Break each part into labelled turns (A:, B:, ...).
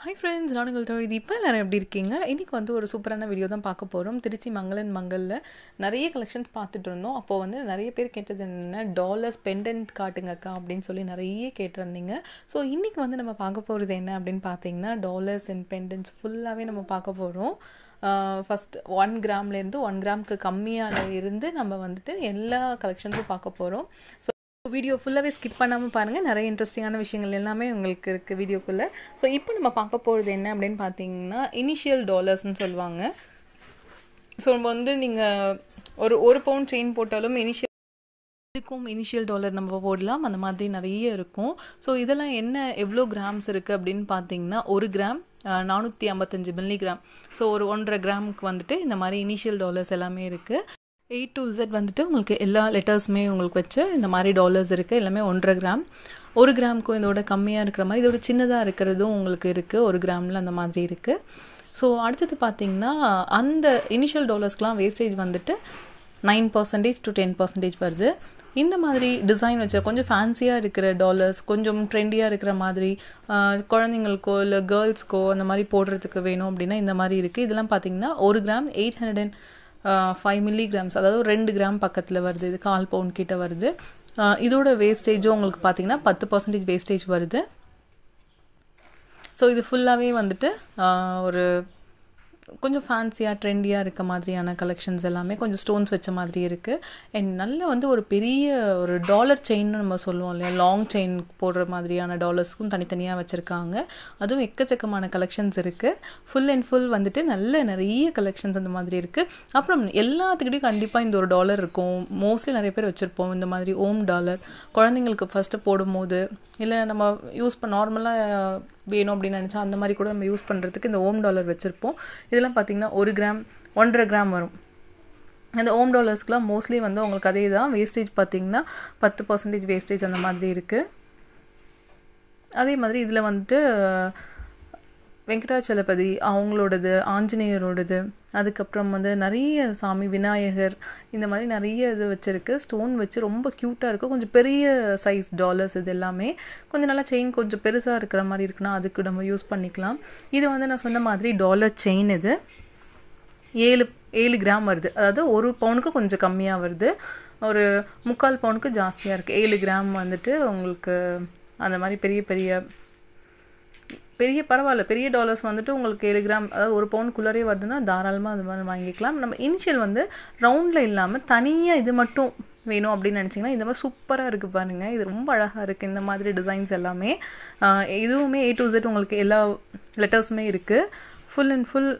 A: hi friends நான் உங்கள் தோழி இப்போ எல்லாரும் எப்படி இருக்கீங்க இன்றைக்கி வந்து ஒரு சூப்பரான வீடியோ தான் பார்க்க போகிறோம் திருச்சி மங்களன் மங்களில் நிறைய கலெக்ஷன்ஸ் பார்த்துட்டு இருந்தோம் அப்போது வந்து நிறைய பேர் கேட்டது என்னென்ன டாலர்ஸ் பெண்டன்ட் காட்டுங்கக்கா அப்படின்னு சொல்லி நிறைய கேட்டிருந்தீங்க ஸோ இன்றைக்கி வந்து நம்ம பார்க்க போகிறது என்ன அப்படின்னு பார்த்தீங்கன்னா டாலர்ஸ் அண்ட் பெண்டன்ட்ஸ் ஃபுல்லாகவே நம்ம பார்க்க போகிறோம் ஃபஸ்ட் ஒன் கிராம்லேருந்து ஒன் கிராமுக்கு கம்மியான இருந்து நம்ம வந்துட்டு எல்லா கலெக்ஷன்ஸும் பார்க்க போகிறோம் ஸோ வீடியோ ஃபுல்லாகவே ஸ்கிப் பண்ணாமல் பாருங்கள் நிறைய இன்ட்ரெஸ்டிங்கான விஷயங்கள் எல்லாமே உங்களுக்கு இருக்குது வீடியோக்குள்ளே ஸோ இப்போ நம்ம பார்க்க போகிறது என்ன அப்படின்னு பார்த்தீங்கன்னா இனிஷியல் டாலர்ஸ்னு சொல்லுவாங்க ஸோ நம்ம வந்து நீங்கள் ஒரு ஒரு பவுண்ட் செயின் போட்டாலும் இனிஷியல் இதுக்கும் இனிஷியல் டாலர் நம்ம போடலாம் அந்த மாதிரி நிறைய இருக்கும் ஸோ இதெல்லாம் என்ன எவ்வளோ கிராம்ஸ் இருக்குது அப்படின்னு பார்த்தீங்கன்னா ஒரு கிராம் நானூற்றி ஐம்பத்தஞ்சு மில்லிகிராம் ஸோ ஒரு ஒன்றரை கிராமுக்கு வந்துட்டு இந்த மாதிரி இனிஷியல் டாலர்ஸ் எல்லாமே இருக்குது எயிட் டு இசட் வந்துட்டு உங்களுக்கு எல்லா லெட்டர்ஸுமே உங்களுக்கு வச்சு இந்த மாதிரி டாலர்ஸ் இருக்குது எல்லாமே ஒன்றரை கிராம் ஒரு கிராமுக்கும் இதோட கம்மியாக இருக்கிற மாதிரி இதோட சின்னதாக இருக்கிறதும் உங்களுக்கு இருக்குது ஒரு கிராமில் அந்த மாதிரி இருக்குது ஸோ அடுத்தது பார்த்தீங்கன்னா அந்த இனிஷியல் டாலர்ஸ்க்கெலாம் வேஸ்டேஜ் வந்துட்டு nine percentage to ten percentage வருது இந்த மாதிரி டிசைன் வச்ச கொஞ்சம் ஃபேன்சியாக இருக்கிற டாலர்ஸ் கொஞ்சம் ட்ரெண்டியாக இருக்கிற மாதிரி குழந்தைங்களுக்கோ இல்லை கேர்ள்ஸ்க்கோ அந்த மாதிரி போடுறதுக்கு வேணும் அப்படின்னா இந்த மாதிரி இருக்குது இதெல்லாம் பார்த்தீங்கன்னா ஒரு gram eight hundred and five milligrams அதாவது ரெண்டு கிராம் பக்கத்தில் வருது இது கால் பவுண்ட் கிட்ட வருது இதோட வேஸ்டேஜும் உங்களுக்கு பார்த்தீங்கன்னா பத்து பர்சன்டேஜ் வேஸ்டேஜ் வருது ஸோ இது ஃபுல்லாகவே வந்துட்டு ஒரு கொஞ்சம் ஃபேன்சியாக ட்ரெண்டியாக இருக்க மாதிரியான கலெக்ஷன்ஸ் எல்லாமே கொஞ்சம் ஸ்டோன்ஸ் வச்ச மாதிரி இருக்குது அண்ட் நல்ல வந்து ஒரு பெரிய ஒரு டாலர் செயின்னு நம்ம சொல்லுவோம் இல்லையா லாங் செயின் போடுற மாதிரியான டாலர்ஸ்க்கும் தனித்தனியாக வச்சுருக்காங்க அதுவும் எக்கச்சக்கமான கலெக்ஷன்ஸ் இருக்குது ஃபுல் அண்ட் ஃபுல் வந்துட்டு நல்ல நிறைய கலெக்ஷன்ஸ் அந்த மாதிரி இருக்குது அப்புறம் எல்லாத்துக்கிட்டையும் கண்டிப்பாக இந்த ஒரு டாலர் இருக்கும் மோஸ்ட்லி நிறைய பேர் வச்சுருப்போம் இந்த மாதிரி ஓம் டாலர் குழந்தைங்களுக்கு ஃபஸ்ட்டு போடும்போது இல்லை நம்ம யூஸ் பண்ண நார்மலாக வேணும் அப்படின்னு நினச்சா அந்த மாதிரி கூட நம்ம யூஸ் பண்ணுறதுக்கு இந்த ஓம் டாலர் வச்சுருப்போம் இதெல்லாம் பார்த்திங்கன்னா ஒரு கிராம் ஒன்றரை கிராம் வரும் அந்த ஓம் டாலர்ஸ்க்குலாம் மோஸ்ட்லி வந்து உங்களுக்கு அதே தான் வேஸ்டேஜ் பார்த்திங்கன்னா பத்து பர்சன்டேஜ் வேஸ்டேஜ் அந்த மாதிரி இருக்குது அதே மாதிரி இதில் வந்துட்டு வெங்கடாச்சலபதி அவங்களோடது ஆஞ்சநேயரோடது அதுக்கப்புறம் வந்து நிறைய சாமி விநாயகர் இந்த மாதிரி நிறைய இது வச்சுருக்கு ஸ்டோன் வச்சு ரொம்ப க்யூட்டாக இருக்குது கொஞ்சம் பெரிய சைஸ் டாலர்ஸ் இது எல்லாமே கொஞ்சம் நல்லா செயின் கொஞ்சம் பெருசாக இருக்கிற மாதிரி இருக்குன்னா அதுக்கு நம்ம யூஸ் பண்ணிக்கலாம் இது வந்து நான் சொன்ன மாதிரி டாலர் செயின் இது ஏழு ஏழு கிராம் வருது அதாவது ஒரு பவுனுக்கு கொஞ்சம் கம்மியாக வருது ஒரு முக்கால் பவுனுக்கு ஜாஸ்தியாக இருக்குது ஏழு கிராம் வந்துட்டு உங்களுக்கு அந்த மாதிரி பெரிய பெரிய பெரிய பரவாயில்ல பெரிய டாலர்ஸ் வந்துட்டு உங்களுக்கு ஏழு கிராம் அதாவது ஒரு பவுனுக்குள்ளாரே வருதுன்னா தாராளமாக அது மாதிரி வாங்கிக்கலாம் நம்ம இனிஷியல் வந்து ரவுண்டில் இல்லாமல் தனியாக இது மட்டும் வேணும் அப்படின்னு நினச்சிங்கன்னா இந்த மாதிரி சூப்பராக இருக்குது பாருங்கள் இது ரொம்ப அழகாக இருக்குது இந்த மாதிரி டிசைன்ஸ் எல்லாமே இதுவுமே ஏ டு ஜெட் உங்களுக்கு எல்லா லெட்டர்ஸுமே இருக்குது ஃபுல் அண்ட் ஃபுல்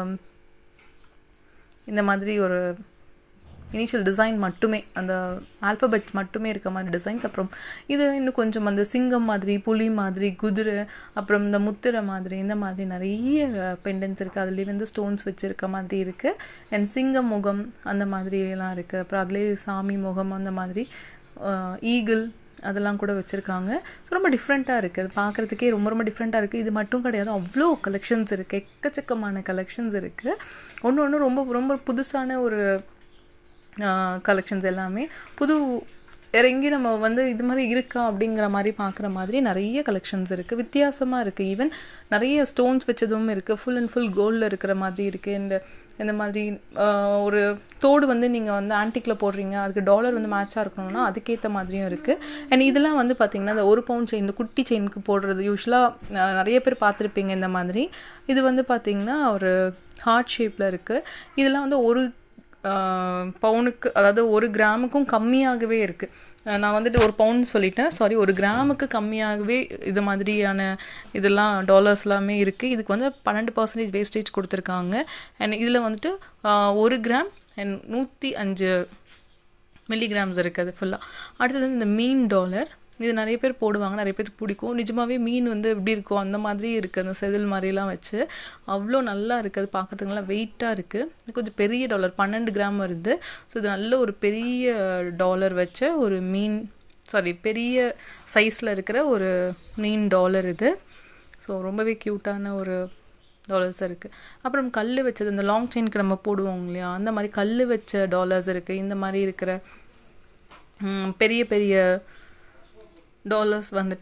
A: இந்த மாதிரி ஒரு இனிஷியல் டிசைன் மட்டுமே அந்த ஆல்ஃபபெட்ஸ் மட்டுமே இருக்க மாதிரி டிசைன்ஸ் அப்புறம் இது இன்னும் கொஞ்சம் அந்த சிங்கம் மாதிரி புலி மாதிரி குதிரை அப்புறம் இந்த முத்திரை மாதிரி இந்த மாதிரி நிறைய பெண்டன்ஸ் இருக்குது அதுலேயே வந்து ஸ்டோன்ஸ் வச்சுருக்க மாதிரி இருக்குது அண்ட் சிங்கம் முகம் அந்த மாதிரியெல்லாம் இருக்குது அப்புறம் அதுலேயே சாமி முகம் அந்த மாதிரி ஈகிள் அதெல்லாம் கூட வச்சுருக்காங்க ஸோ ரொம்ப டிஃப்ரெண்ட்டாக இருக்குது அது பார்க்குறதுக்கே ரொம்ப ரொம்ப டிஃப்ரெண்ட்டாக இருக்குது இது மட்டும் கிடையாது அவ்வளோ கலெக்ஷன்ஸ் இருக்குது எக்கச்சக்கமான கலெக்ஷன்ஸ் இருக்குது ஒன்று ஒன்று ரொம்ப ரொம்ப புதுசான ஒரு கலெக்ஷன்ஸ் எல்லாமே புது வேறு எங்கேயும் நம்ம வந்து இது மாதிரி இருக்கா அப்படிங்கிற மாதிரி பார்க்குற மாதிரி நிறைய கலெக்ஷன்ஸ் இருக்குது வித்தியாசமாக இருக்குது ஈவன் நிறைய ஸ்டோன்ஸ் வச்சதும் இருக்குது ஃபுல் அண்ட் ஃபுல் கோல்டில் இருக்கிற மாதிரி இருக்குது இந்த இந்த மாதிரி ஒரு தோடு வந்து நீங்கள் வந்து ஆன்டிக்கில் போடுறீங்க அதுக்கு டாலர் வந்து மேட்சாக இருக்கணும்னா அதுக்கேற்ற மாதிரியும் இருக்குது அண்ட் இதெல்லாம் வந்து பார்த்திங்கன்னா இந்த ஒரு பவுண்ட் செயின் இந்த குட்டி செயினுக்கு போடுறது யூஸ்வலாக நிறைய பேர் பார்த்துருப்பீங்க இந்த மாதிரி இது வந்து பார்த்திங்கன்னா ஒரு ஹார்ட் ஷேப்பில் இருக்குது இதெல்லாம் வந்து ஒரு பவுனுக்கு அதாவது ஒரு கிராமுக்கும் கம்மியாகவே இருக்குது நான் வந்துட்டு ஒரு பவுன் சொல்லிட்டேன் சாரி ஒரு கிராமுக்கு கம்மியாகவே இது மாதிரியான இதெல்லாம் டாலர்ஸ் எல்லாமே இருக்குது இதுக்கு வந்து பன்னெண்டு பர்சன்டேஜ் வேஸ்டேஜ் கொடுத்துருக்காங்க அண்ட் இதில் வந்துட்டு ஒரு கிராம் அண்ட் நூற்றி அஞ்சு மில்லிகிராம்ஸ் இருக்குது அது ஃபுல்லாக அடுத்தது வந்து இந்த மீன் டாலர் இது நிறைய பேர் போடுவாங்க நிறைய பேர் பிடிக்கும் நிஜமாகவே மீன் வந்து எப்படி இருக்கும் அந்த மாதிரி இருக்குது அந்த செதில் மாதிரிலாம் வச்சு அவ்வளோ நல்லா இருக்குது அது பார்க்கறதுக்கு நல்லா வெயிட்டாக இருக்குது கொஞ்சம் பெரிய டாலர் பன்னெண்டு கிராம் வருது ஸோ இது நல்ல ஒரு பெரிய டாலர் வச்ச ஒரு மீன் சாரி பெரிய சைஸில் இருக்கிற ஒரு மீன் டாலர் இது ஸோ ரொம்பவே க்யூட்டான ஒரு டாலர்ஸ் இருக்குது அப்புறம் கல் வச்சது இந்த லாங் செயினுக்கு நம்ம போடுவோம் இல்லையா அந்த மாதிரி கல் வச்ச டாலர்ஸ் இருக்குது இந்த மாதிரி இருக்கிற பெரிய பெரிய டாலர்ஸ் வந்துட்டு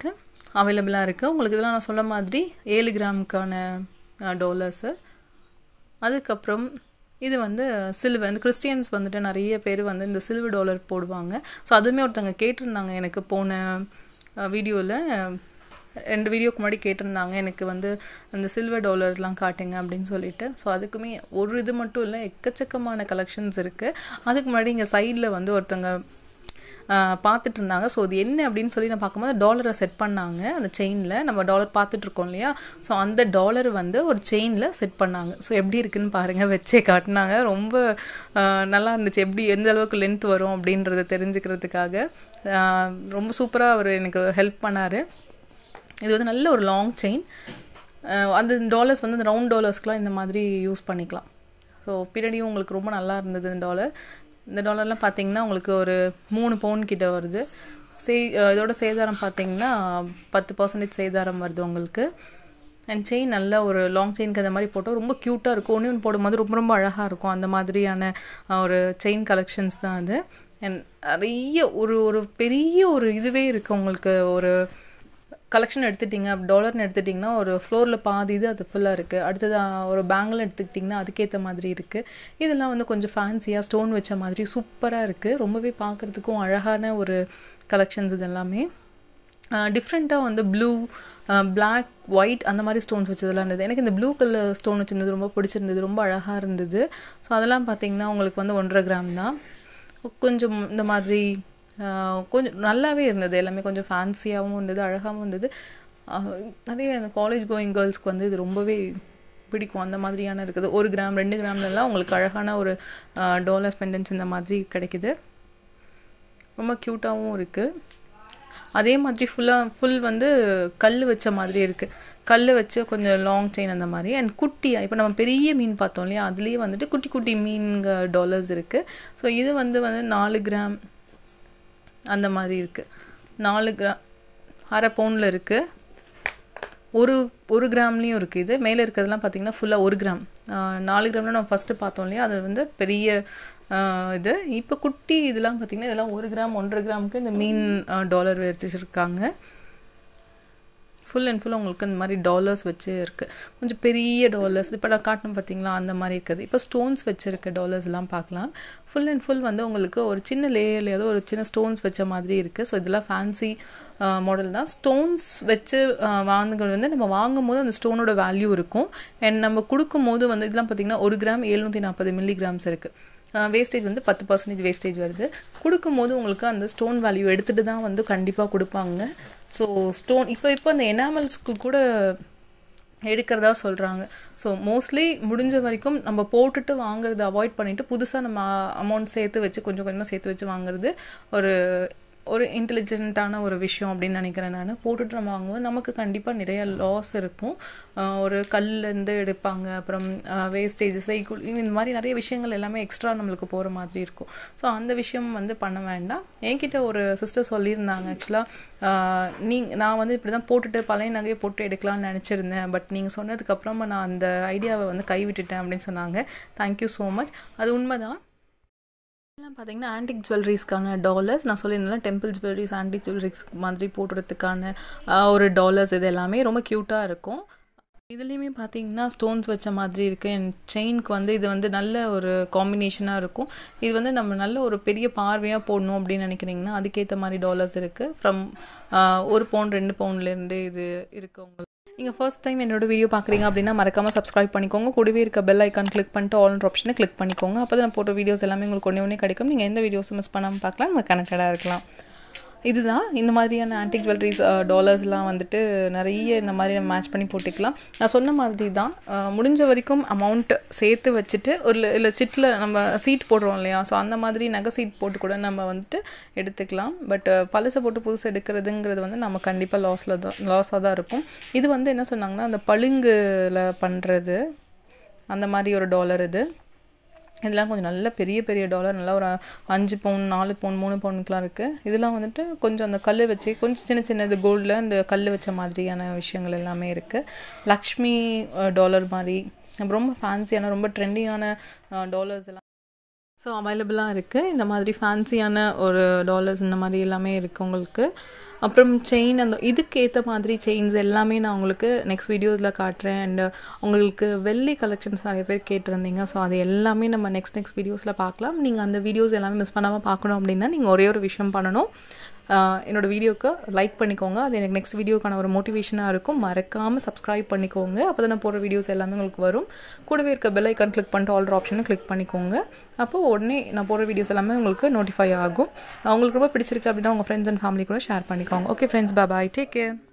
A: அவைலபிளாக இருக்குது உங்களுக்கு இதெல்லாம் நான் சொன்ன மாதிரி ஏழு கிராமுக்கான டாலர்ஸு அதுக்கப்புறம் இது வந்து சில்வர் இந்த கிறிஸ்டியன்ஸ் வந்துட்டு நிறைய பேர் வந்து இந்த சில்வர் டாலர் போடுவாங்க ஸோ அதுவுமே ஒருத்தவங்க கேட்டிருந்தாங்க எனக்கு போன வீடியோவில் ரெண்டு வீடியோக்கு முன்னாடி கேட்டிருந்தாங்க எனக்கு வந்து அந்த சில்வர் டாலர்லாம் காட்டுங்க அப்படின்னு சொல்லிட்டு ஸோ அதுக்குமே ஒரு இது மட்டும் இல்லை எக்கச்சக்கமான கலெக்ஷன்ஸ் இருக்குது அதுக்கு முன்னாடி இங்கே சைடில் வந்து ஒருத்தவங்க பார்த்துட்டு இருந்தாங்க ஸோ அது என்ன அப்படின்னு சொல்லி நான் பார்க்கும்போது டாலரை செட் பண்ணாங்க அந்த செயினில் நம்ம டாலர் பார்த்துட்ருக்கோம் இல்லையா ஸோ அந்த டாலர் வந்து ஒரு செயினில் செட் பண்ணாங்க ஸோ எப்படி இருக்குன்னு பாருங்கள் வச்சே காட்டினாங்க ரொம்ப நல்லா இருந்துச்சு எப்படி எந்த அளவுக்கு லென்த் வரும் அப்படின்றத தெரிஞ்சுக்கிறதுக்காக ரொம்ப சூப்பராக அவர் எனக்கு ஹெல்ப் பண்ணார் இது வந்து நல்ல ஒரு லாங் செயின் அந்த டாலர்ஸ் வந்து அந்த ரவுண்ட் டாலர்ஸ்க்கெலாம் இந்த மாதிரி யூஸ் பண்ணிக்கலாம் ஸோ பின்னாடியும் உங்களுக்கு ரொம்ப நல்லா இருந்தது இந்த டாலர் இந்த டாலர்லாம் பார்த்தீங்கன்னா உங்களுக்கு ஒரு மூணு பவுன் கிட்ட வருது சே இதோட சேதாரம் பார்த்தீங்கன்னா பத்து பர்சன்டேஜ் சேதாரம் வருது உங்களுக்கு அண்ட் செயின் நல்ல ஒரு லாங் செயின்க்கு அந்த மாதிரி போட்டோம் ரொம்ப க்யூட்டாக இருக்கும் ஒன்று ஒன்று போடும்போது ரொம்ப ரொம்ப அழகாக இருக்கும் அந்த மாதிரியான ஒரு செயின் கலெக்ஷன்ஸ் தான் அது அண்ட் நிறைய ஒரு ஒரு பெரிய ஒரு இதுவே இருக்குது உங்களுக்கு ஒரு கலெக்ஷன் எடுத்துட்டிங்க டாலர்னு எடுத்துட்டிங்கன்னா ஒரு ஃப்ளோரில் பாதி இது அது ஃபுல்லாக இருக்குது அடுத்தது ஒரு பேங்கில் எடுத்துக்கிட்டிங்கன்னா அதுக்கேற்ற மாதிரி இருக்குது இதெல்லாம் வந்து கொஞ்சம் ஃபேன்சியாக ஸ்டோன் வச்ச மாதிரி சூப்பராக இருக்குது ரொம்பவே பார்க்குறதுக்கும் அழகான ஒரு கலெக்ஷன்ஸ் இது எல்லாமே டிஃப்ரெண்ட்டாக வந்து ப்ளூ பிளாக் ஒயிட் அந்த மாதிரி ஸ்டோன்ஸ் வச்சதெல்லாம் இருந்தது எனக்கு இந்த ப்ளூ கலர் ஸ்டோன் வச்சுருந்தது ரொம்ப பிடிச்சிருந்தது ரொம்ப அழகாக இருந்தது ஸோ அதெல்லாம் பார்த்திங்கன்னா உங்களுக்கு வந்து ஒன்றரை கிராம் தான் கொஞ்சம் இந்த மாதிரி கொஞ்சம் நல்லாவே இருந்தது எல்லாமே கொஞ்சம் ஃபேன்சியாகவும் இருந்தது அழகாகவும் இருந்தது நிறைய அந்த காலேஜ் கோயிங் கேர்ள்ஸ்க்கு வந்து இது ரொம்பவே பிடிக்கும் அந்த மாதிரியான இருக்குது ஒரு கிராம் ரெண்டு கிராம்லலாம் உங்களுக்கு அழகான ஒரு டாலர் பெண்டன்ஸ் இந்த மாதிரி கிடைக்குது ரொம்ப க்யூட்டாகவும் இருக்குது அதே மாதிரி ஃபுல்லாக ஃபுல் வந்து கல் வச்ச மாதிரி இருக்குது கல் வச்சு கொஞ்சம் லாங் செயின் அந்த மாதிரி அண்ட் குட்டியாக இப்போ நம்ம பெரிய மீன் பார்த்தோம் இல்லையா அதுலேயே வந்துட்டு குட்டி குட்டி மீன்க டாலர்ஸ் இருக்குது ஸோ இது வந்து வந்து நாலு கிராம் அந்த மாதிரி இருக்குது நாலு கிராம் அரை பவுனில் இருக்குது ஒரு ஒரு கிராம்லேயும் இருக்குது இது மேலே இருக்கிறதுலாம் பார்த்திங்கன்னா ஃபுல்லாக ஒரு கிராம் நாலு கிராமில் நம்ம ஃபஸ்ட்டு பார்த்தோம் இல்லையா அது வந்து பெரிய இது இப்போ குட்டி இதெல்லாம் பார்த்திங்கன்னா இதெல்லாம் ஒரு கிராம் ஒன்றரை கிராமுக்கு இந்த மீன் டாலர் வச்சுருக்காங்க ஃபுல் அண்ட் ஃபுல் உங்களுக்கு இந்த மாதிரி டாலர்ஸ் வச்சு இருக்குது கொஞ்சம் பெரிய டாலர்ஸ் இப்போ நான் காட்டணும் பார்த்தீங்களா அந்த மாதிரி இருக்குது இப்போ ஸ்டோன்ஸ் வச்சுருக்க டாலர்ஸ்லாம் பார்க்கலாம் ஃபுல் அண்ட் ஃபுல் வந்து உங்களுக்கு ஒரு சின்ன லேயரில் ஏதோ ஒரு சின்ன ஸ்டோன்ஸ் வச்ச மாதிரி இருக்குது ஸோ இதெல்லாம் ஃபேன்சி மாடல் தான் ஸ்டோன்ஸ் வச்சு வாங்குறது வந்து நம்ம வாங்கும் போது அந்த ஸ்டோனோட வேல்யூ இருக்கும் அண்ட் நம்ம கொடுக்கும் போது வந்து இதெல்லாம் பார்த்திங்கன்னா ஒரு கிராம் எழுநூற்றி நாற்பது மில்லி கிராம்ஸ் இருக்குது வேஸ்டேஜ் வந்து பத்து பர்சன்டேஜ் வேஸ்டேஜ் வருது கொடுக்கும்போது உங்களுக்கு அந்த ஸ்டோன் வேல்யூ எடுத்துகிட்டு தான் வந்து கண்டிப்பாக கொடுப்பாங்க ஸோ ஸ்டோன் இப்போ இப்போ அந்த எனாமல்ஸ்க்கு கூட எடுக்கிறதா சொல்கிறாங்க ஸோ மோஸ்ட்லி முடிஞ்ச வரைக்கும் நம்ம போட்டுட்டு வாங்குறத அவாய்ட் பண்ணிவிட்டு புதுசாக நம்ம அமௌண்ட் சேர்த்து வச்சு கொஞ்சம் கொஞ்சமாக சேர்த்து வச்சு வாங்குறது ஒரு ஒரு இன்டெலிஜென்ட்டான ஒரு விஷயம் அப்படின்னு நினைக்கிறேன் நான் போட்டுட்டு நம்ம வாங்கும்போது நமக்கு கண்டிப்பாக நிறைய லாஸ் இருக்கும் ஒரு கல்லேருந்து எடுப்பாங்க அப்புறம் வேஸ்டேஜ் சைக்கிள் இந்த மாதிரி நிறைய விஷயங்கள் எல்லாமே எக்ஸ்ட்ரா நம்மளுக்கு போகிற மாதிரி இருக்கும் ஸோ அந்த விஷயம் வந்து பண்ண வேண்டாம் என்கிட்ட ஒரு சிஸ்டர் சொல்லியிருந்தாங்க ஆக்சுவலாக நீ நான் வந்து இப்படி தான் போட்டுட்டு பழைய நகையை போட்டு எடுக்கலாம்னு நினச்சிருந்தேன் பட் நீங்கள் சொன்னதுக்கப்புறமா நான் அந்த ஐடியாவை வந்து கைவிட்டுட்டேன் அப்படின்னு சொன்னாங்க தேங்க்யூ ஸோ மச் அது உண்மைதான் இதெல்லாம் பார்த்தீங்கன்னா ஆன்டிக் ஜுவல்லரிஸ்க்கான டாலர்ஸ் நான் சொல்லியிருந்தேன் டெம்பிள் ஜுவல்லரிஸ் ஆன்டிக் ஜுவல்லரிஸ் மாதிரி போடுறதுக்கான ஒரு டாலர்ஸ் இது எல்லாமே ரொம்ப க்யூட்டாக இருக்கும் இதுலேயுமே பார்த்தீங்கன்னா ஸ்டோன்ஸ் வச்ச மாதிரி இருக்குது என் செயினுக்கு வந்து இது வந்து நல்ல ஒரு காம்பினேஷனாக இருக்கும் இது வந்து நம்ம நல்ல ஒரு பெரிய பார்வையாக போடணும் அப்படின்னு நினைக்கிறீங்கன்னா அதுக்கேற்ற மாதிரி டாலர்ஸ் இருக்குது ஃப்ரம் ஒரு பவுன் ரெண்டு பவுன்லேருந்து இது இருக்குது உங்களுக்கு நீங்கள் ஃபர்ஸ்ட் டைம் என்னோட வீடியோ பார்க்குறீங்க அப்படின்னா மறக்காமல் சப்ஸ்கிரைப் பண்ணிக்கோங்க கூடவே இருக்க பெல் ஐக்கான் கிளிக் பண்ணிட்டு ஆல் ஆப்ஷனை கிளிக் பண்ணிக்கோங்க அப்போ தான் போட்ட வீடியோஸ் எல்லாமே உங்களுக்கு ஒன்றே ஒன்றே கிடைக்கும் நீங்கள் எந்த வீடியோஸும் மிஸ் பண்ணாமல் பார்க்கலாம் நம்ம கனெக்டடாக இருக்கலாம் இதுதான் இந்த மாதிரியான ஆன்டிக் ஜுவல்லரிஸ் டாலர்ஸ்லாம் வந்துட்டு நிறைய இந்த மாதிரி நம்ம மேட்ச் பண்ணி போட்டுக்கலாம் நான் சொன்ன மாதிரி தான் முடிஞ்ச வரைக்கும் அமௌண்ட் சேர்த்து வச்சுட்டு ஒரு இல்லை சிட்டில் நம்ம சீட் போடுறோம் இல்லையா ஸோ அந்த மாதிரி நகை சீட் போட்டு கூட நம்ம வந்துட்டு எடுத்துக்கலாம் பட் பழசை போட்டு புதுசு எடுக்கிறதுங்கிறது வந்து நம்ம கண்டிப்பாக லாஸில் தான் லாஸாக தான் இருக்கும் இது வந்து என்ன சொன்னாங்கன்னா அந்த பளிங்குல பண்ணுறது அந்த மாதிரி ஒரு டாலர் இது இதெல்லாம் கொஞ்சம் நல்ல பெரிய பெரிய டாலர் நல்லா ஒரு அஞ்சு பவுன் நாலு பவுன் மூணு பவுனுக்குலாம் இருக்குது இதெல்லாம் வந்துட்டு கொஞ்சம் அந்த கல் வச்சு கொஞ்சம் சின்ன சின்ன இது கோல்டில் இந்த கல் வச்ச மாதிரியான விஷயங்கள் எல்லாமே இருக்குது லக்ஷ்மி டாலர் மாதிரி ரொம்ப ஃபேன்சியான ரொம்ப ட்ரெண்டிங்கான டாலர்ஸ் எல்லாம் ஸோ அவைலபிளாக இருக்குது இந்த மாதிரி ஃபேன்சியான ஒரு டாலர்ஸ் இந்த மாதிரி எல்லாமே இருக்குது உங்களுக்கு அப்புறம் செயின் அந்த இதுக்கு ஏற்ற மாதிரி செயின்ஸ் எல்லாமே நான் உங்களுக்கு நெக்ஸ்ட் வீடியோஸில் காட்டுறேன் அண்ட் உங்களுக்கு வெள்ளி கலெக்ஷன்ஸ் நிறைய பேர் கேட்டிருந்தீங்க ஸோ அது எல்லாமே நம்ம நெக்ஸ்ட் நெக்ஸ்ட் வீடியோஸில் பார்க்கலாம் நீங்கள் அந்த வீடியோஸ் எல்லாமே மிஸ் பண்ணாமல் பார்க்கணும் அப்படின்னா நீங்கள் ஒரே ஒரு விஷயம் பண்ணணும் ஆஹ் என்னோட வீடியோக்கு லைக் பண்ணிக்கோங்க அது எனக்கு நெக்ஸ்ட் வீடியோக்கான ஒரு மோட்டிவேஷனாக இருக்கும் மறக்காமல் சப்ஸ்கிரைப் பண்ணிக்கோங்க அப்போ தான் நான் போடுற வீடியோஸ் எல்லாமே உங்களுக்கு வரும் கூடவே இருக்க பெல் ஐக்கான் கிளிக் பண்ணிட்டு ஆல்ரெடி ஆப்ஷனை கிளிக் பண்ணிக்கோங்க அப்போ உடனே நான் போடுற வீடியோஸ் எல்லாமே உங்களுக்கு நோட்டிஃபை ஆகும் உங்களுக்கு ரொம்ப பிடிச்சிருக்கு அப்படின்னா உங்கள் ஃப்ரெண்ட்ஸ் அண்ட் ஃபேமிலி கூட ஷேர் பண்ணிக்கோங்க okay friends bye take care